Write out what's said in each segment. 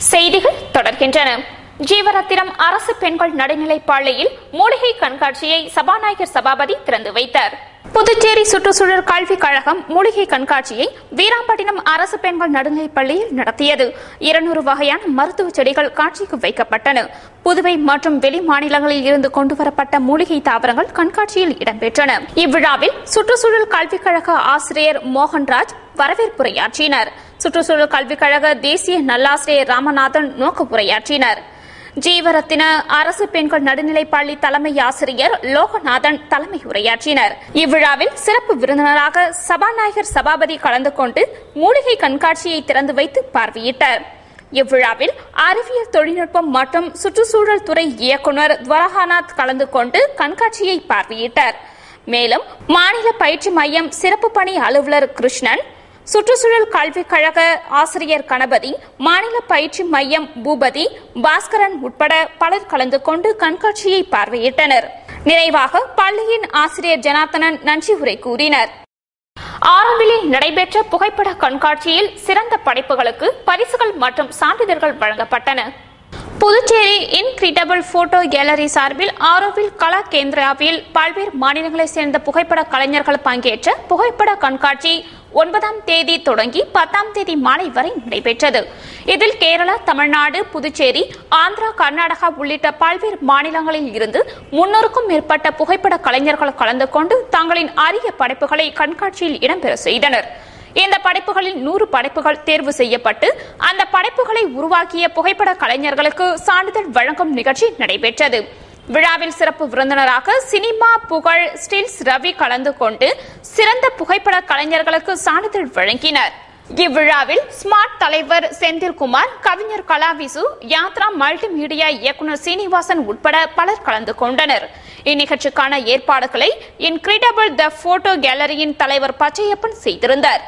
செய்திகள் தொடர்கின்றன ஜீவரத்தினம் அரசு பெண்கள் நடுநிலைப் பள்ளியில் மூலிகை கண்காட்சியை சபாநாயகர் சபாபதி திறந்து வைத்தார் புதுச்சேரி சுற்றுச்சூழல் கல்விக் கழகம் மூலிகை கண்காட்சியை வீராம்பட்டினம் அரசு பெண்கள் நடுநிலைப் பள்ளியில் நடத்தியது இருநூறு வகையான மருத்துவ செடிகள் காட்சிக்கு வைக்கப்பட்டன புதுவை மற்றும் வெளி மாநிலங்களில் இருந்து கொண்டுவரப்பட்ட மூலிகை தாவரங்கள் கண்காட்சியில் இடம்பெற்றன இவ்விழாவில் சுற்றுச்சூழல் கல்விக் கழக ஆசிரியர் மோகன்ராஜ் வரவேற்புரையாற்றினர் சுற்றுச்சூழல் கல்விக் கழக தேசிய நல்லாசிரியர் ராமநாதன் நோக்க உரையாற்றினர் ஜீவரத்தின அரசு பெண்கள் நடுநிலைப் பள்ளி தலைமை ஆசிரியர் லோகநாதன் தலைமை உரையாற்றினர் இவ்விழாவில் சிறப்பு விருந்தினராக சபாநாயகர் சபாபதி கலந்து கொண்டு மூலிகை கண்காட்சியை திறந்து வைத்து பார்வையிட்டார் இவ்விழாவில் அறிவியல் தொழில்நுட்பம் மற்றும் சுற்றுச்சூழல் துறை இயக்குநர் துவரகாநாத் கலந்து கொண்டு கண்காட்சியை பார்வையிட்டார் மேலும் மாநில பயிற்சி மையம் சிறப்பு பணி அலுவலர் கிருஷ்ணன் சுற்றுச்சூழல் கல்விக் கழக ஆசிரியர் கணபதி மாநில பயிற்சி மையம் பூபதி பாஸ்கரன் உட்பட பலர் கலந்து கொண்டு கண்காட்சியை பார்வையிட்டனர் நிறைவாக பள்ளியின் ஆசிரியர் ஜனார்த்தனன் நன்றி உரை கூறினர் ஆரம்பிலில் நடைபெற்ற புகைப்பட கண்காட்சியில் சிறந்த படைப்புகளுக்கு பரிசுகள் மற்றும் சான்றிதழ்கள் வழங்கப்பட்டன புதுச்சேரி இன்கிரிடபிள் போட்டோ கேலரி சார்பில் ஆரோவில் கலா கேந்திராவில் பல்வேறு மாநிலங்களைச் சேர்ந்த புகைப்பட கலைஞர்கள் பங்கேற்ற புகைப்பட கண்காட்சி ஒன்பதாம் தேதி தொடங்கி பத்தாம் தேதி மாலை வரை நடைபெற்றது இதில் கேரளா தமிழ்நாடு புதுச்சேரி ஆந்திரா கர்நாடகா உள்ளிட்ட பல்வேறு மாநிலங்களில் இருந்து முன்னூறுக்கும் மேற்பட்ட புகைப்பட கலைஞர்கள் கலந்து கொண்டு தங்களின் அரிய படைப்புகளை கண்காட்சியில் இடம்பெற செய்தனர் இந்த படைப்புகளில் நூறு படைப்புகள் தேர்வு செய்யப்பட்டு அந்த படைப்புகளை உருவாக்கிய புகைப்பட கலைஞர்களுக்கு சான்றிதழ் வழங்கும் நிகழ்ச்சி நடைபெற்றது விழாவில் சிறப்பு விருந்தினராக சினிமா புகழ் ஸ்டில்ஸ் ரவி கலந்து கொண்டு சிறந்த புகைப்பட கலைஞர்களுக்கு சான்றிதழ் வழங்கினர் இவ்விழாவில் ஸ்மார்ட் தலைவர் செந்தில்குமார் கவிஞர் கலாவிசு யாத்ரா மல்டிமீடியா இயக்குநர் சீனிவாசன் உட்பட பலர் கலந்து கொண்டனர் இந்நிகழ்ச்சிக்கான ஏற்பாடுகளை இன்கிரிடபிள் த போட்டோ கேலரியின் தலைவர் பச்சையப்பன் செய்திருந்தார்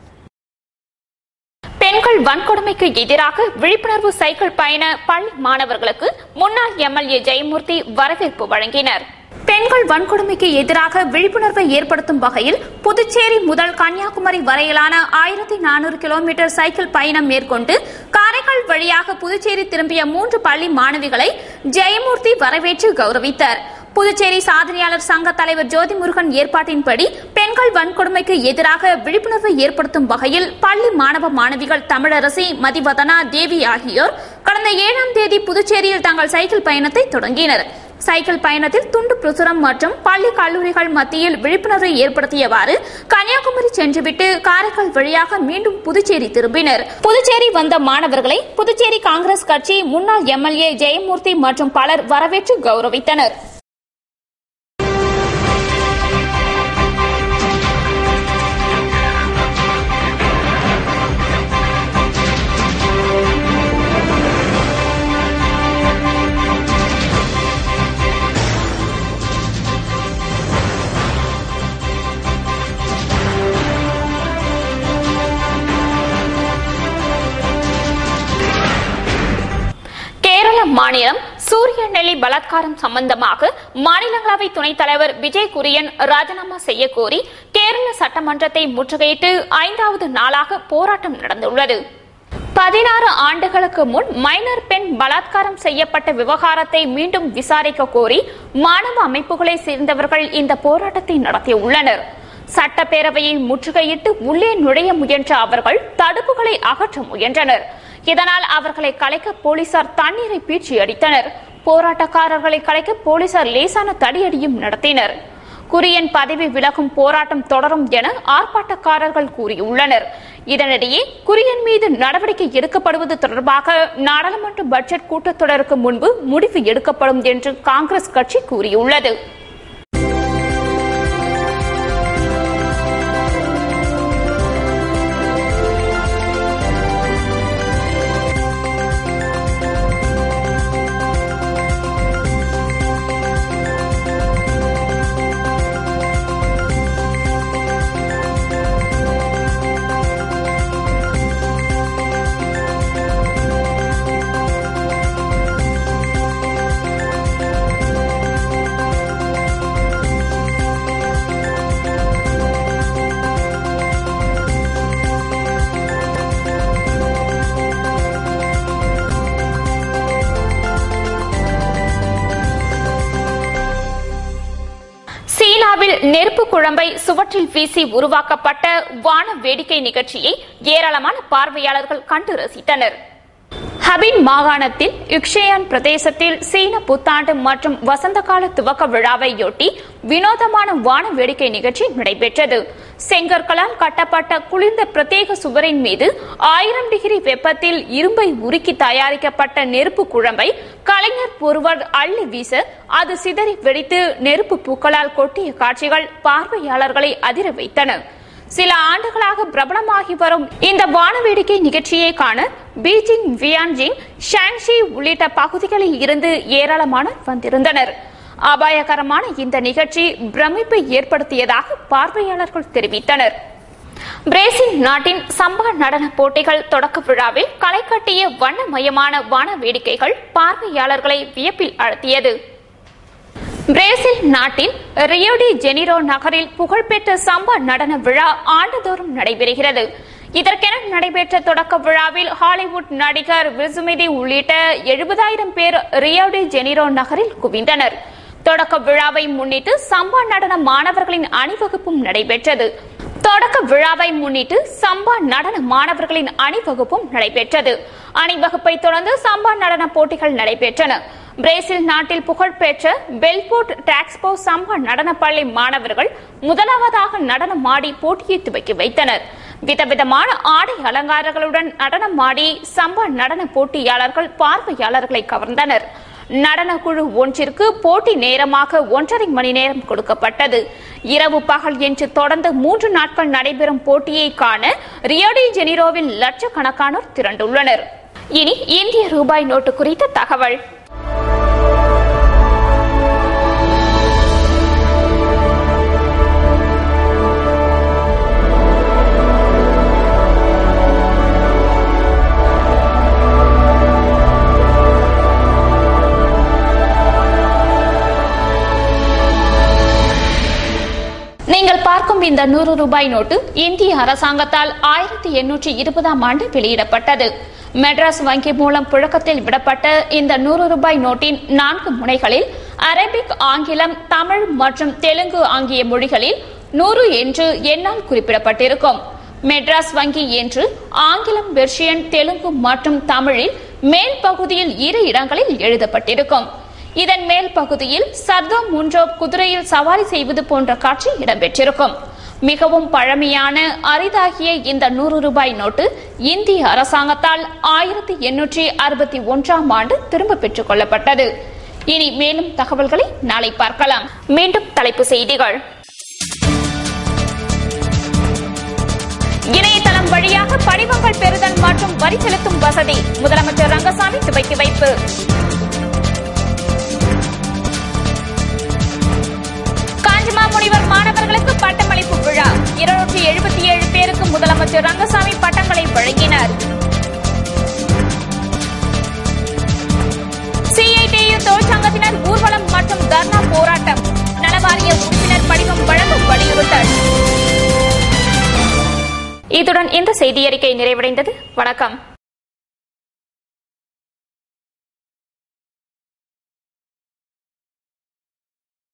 பெண்கள் வன்கொடுமைக்கு எதிராக விழிப்புணர்வு சைக்கிள் பயண பள்ளி மாணவர்களுக்கு முன்னாள் எம்எல்ஏ ஜெயமூர்த்தி வரவேற்பு வழங்கினர் பெண்கள் வன்கொடுமைக்கு எதிராக விழிப்புணர்வை ஏற்படுத்தும் வகையில் புதுச்சேரி முதல் கன்னியாகுமரி வரையிலான ஆயிரத்தி நானூறு கிலோமீட்டர் சைக்கிள் பயணம் மேற்கொண்டு காரைக்கால் வழியாக புதுச்சேரி திரும்பிய மூன்று பள்ளி மாணவிகளை ஜெயமூர்த்தி வரவேற்று கௌரவித்தார் புதுச்சேரி சாதனையாளர் சங்க தலைவர் ஜோதி முருகன் ஏற்பாட்டின்படி பெண்கள் வன்கொடுமைக்கு எதிராக விழிப்புணர்வை ஏற்படுத்தும் வகையில் பள்ளி மாணவ மாணவிகள் தமிழரசி மதிவதனா தேவி ஆகியோர் கடந்த ஏழாம் தேதி புதுச்சேரியில் தங்கள் சைக்கிள் பயணத்தை தொடங்கினர் சைக்கிள் பயணத்தில் துண்டு பிரசுரம் மற்றும் பள்ளி கல்லூரிகள் மத்தியில் விழிப்புணர்வை ஏற்படுத்தியவாறு கன்னியாகுமரி சென்றுவிட்டு காரைக்கால் வழியாக மீண்டும் புதுச்சேரி திரும்பினர் புதுச்சேரி வந்த மாணவர்களை புதுச்சேரி காங்கிரஸ் கட்சி முன்னாள் எம்எல்ஏ ஜெயமூர்த்தி மற்றும் பலர் வரவேற்று கௌரவித்தனர் கேரள மாநிலம் சூரிய நெல்லி பலாத்காரம் சம்பந்தமாக மாநிலங்களவை துணைத் தலைவர் விஜய் குரியன் ராஜினாமா செய்ய கோரி கேரள சட்டமன்றத்தை முற்றுகையிட்டு ஐந்தாவது நாளாக போராட்டம் நடந்துள்ளது பதினாறு ஆண்டுகளுக்கு முன் மைனர் பெண் பலாத்காரம் செய்யப்பட்ட விவகாரத்தை மீண்டும் விசாரிக்க கோரி மாணவ அமைப்புகளை சேர்ந்தவர்கள் இந்த போராட்டத்தை நடத்தியுள்ளனர் சட்டப்பேரவையை முற்றுகையிட்டு உள்ளே நுழைய முயன்ற அவர்கள் தடுப்புகளை அகற்ற முயன்றனர் இதனால் அவர்களை கலைக்க போலீசார் தண்ணீரை பீச்சி அடித்தனர் போராட்டக்காரர்களை கலைக்க போலீசார் லேசான தடியடியும் நடத்தினர் குரியன் பதவி விலகும் போராட்டம் தொடரும் என ஆர்ப்பாட்டக்காரர்கள் கூறியுள்ளனர் இதனிடையே குரியன் மீது நடவடிக்கை எடுக்கப்படுவது தொடர்பாக நாடாளுமன்ற பட்ஜெட் கூட்டத்தொடருக்கு முன்பு முடிவு எடுக்கப்படும் என்று காங்கிரஸ் கட்சி கூறியுள்ளது நெருப்பு குழம்பை சுவற்றில் வீசி உருவாக்கப்பட்ட வான வேடிக்கை நிகழ்ச்சியை ஏராளமான பார்வையாளர்கள் கண்டு ரசித்தனர் ஹபின் மாகாணத்தில் யுக்ஷேயான் பிரதேசத்தில் சீன புத்தாண்டு மற்றும் வசந்த கால துவக்க விழாவையொட்டி வினோதமான வான வேடிக்கை நிகழ்ச்சி நடைபெற்றது செங்கற்களால் கட்டப்பட்ட குளிர்ந்த பிரத்யேக சுவரின் மீது ஆயிரம் டிகிரி வெப்பத்தில் இரும்பை உருக்கி தயாரிக்கப்பட்ட நெருப்பு குழம்பை கலைஞர் ஒருவர் அள்ளி வீச அது சிதறி வெடித்து நெருப்பு பூக்களால் கொட்டிய காட்சிகள் பார்வையாளர்களை அதிர வைத்தன சில ஆண்டுகளாக பிரபலமாகி வரும் இந்த வானவேடிக்கை நிகழ்ச்சியை காண பீஜிங் வியான்ஜிங் ஷான்ஷி உள்ளிட்ட பகுதிகளில் இருந்து ஏராளமானோர் வந்திருந்தனர் அபாயகரமான இந்த நிகழ்ச்சி பிரமிப்பை ஏற்படுத்தியதாக பார்வையாளர்கள் தெரிவித்தனர் பிரேசில் நாட்டின் சம்பா நடன போட்டிகள் தொடக்க விழாவில் களை கட்டிய வண்ணமயமான வான வேடிக்கைகள் பார்வையாளர்களை வியப்பில் அழுத்தியது பிரேசில் நாட்டின் ரியோடி ஜெனிரோ நகரில் புகழ்பெற்ற சம்பா நடன விழா ஆண்டுதோறும் நடைபெறுகிறது இதற்கென நடைபெற்ற தொடக்க விழாவில் ஹாலிவுட் நடிகர் விசுமிதி உள்ளிட்ட எழுபதாயிரம் பேர் ரியோடி ஜெனிரோ நகரில் குவிந்தனர் தொடக்க விழாவை முன்னிட்டு சம்பா நடன மாணவர்களின் அணிவகுப்பும் நடைபெற்றது தொடக்க விழாவை முன்னிட்டு சம்பா நடன மாணவர்களின் அணிவகுப்பும் நடைபெற்றது அணிவகுப்பை தொடர்ந்து சம்பா நடன போட்டிகள் நடைபெற்றன பிரேசில் நாட்டில் புகழ்பெற்ற பெல்போர்ட் டாக்ஸ்போ சம்பா நடன பள்ளி மாணவர்கள் முதலாவதாக நடனமாடி போட்டியை துவக்கி வைத்தனர் விதவிதமான ஆடை அலங்காரங்களுடன் நடனமாடி சம்பா நடன போட்டியாளர்கள் பார்வையாளர்களை கவர்ந்தனர் நடன குழு ஒன்றிற்கு போட்டி நேரமாக ஒன்றரை மணி நேரம் கொடுக்கப்பட்டது இரவு பகல் என்று தொடர்ந்து மூன்று நாட்கள் நடைபெறும் போட்டியை காண ரியோடி ஜெனிரோவில் லட்சக்கணக்கானோர் திரண்டுள்ளனர் இனி இந்திய ரூபாய் நோட்டு குறித்த தகவல் நீங்கள் பார்க்கும் இந்த நூறு ரூபாய் நோட்டு இந்திய அரசாங்கத்தால் ஆயிரத்தி எண்ணூற்றி இருபதாம் ஆண்டு வெளியிடப்பட்டது மெட்ராஸ் வங்கி மூலம் புழக்கத்தில் விடப்பட்ட இந்த நூறு ரூபாய் நோட்டின் நான்கு முனைகளில் அரபிக் ஆங்கிலம் தமிழ் மற்றும் தெலுங்கு ஆகிய மொழிகளில் நூறு என்று எண்ணால் குறிப்பிடப்பட்டிருக்கும் மெட்ராஸ் வங்கி என்று ஆங்கிலம் பெர்ஷியன் தெலுங்கு மற்றும் தமிழில் மேல் பகுதியில் இரு இடங்களில் எழுதப்பட்டிருக்கும் இதன் மேல் பகுதியில் சர்தோ முன்றோ குதிரையில் சவாரி செய்வது போன்ற காட்சி இடம்பெற்றிருக்கும் மிகவும் பழமையான அரிதாகிய இந்த நூறு ரூபாய் நோட்டு இந்திய அரசாங்கத்தால் ஆயிரத்தி எண்ணூற்றி அறுபத்தி ஒன்றாம் ஆண்டு திரும்ப பெற்றுக் கொள்ளப்பட்டது இனி மேலும் தகவல்களை நாளை பார்க்கலாம் மீண்டும் தலைப்பு செய்திகள் இணையதளம் வழியாக படிவங்கள் பெறுதல் மற்றும் வரி செலுத்தும் வசதி முதலமைச்சர் ரங்கசாமி துவக்கி வைப்பு காஞ்சிமா முனிவர் மாணவர்களுக்கு பட்டமளிப்பு விழா இருநூற்றி எழுபத்தி ஏழு பேருக்கு முதலமைச்சர் ரங்கசாமி பட்டங்களை வழங்கினார் சிஐடியு தொழிற்சங்கத்தினர் ஊர்வலம் மற்றும் தர்ணா போராட்டம் நலவாரிய உறுப்பினர் படிவம் வழங்கும் வலியுறுத்தல் இத்துடன் இந்த செய்தியறிக்கை நிறைவடைந்தது வணக்கம்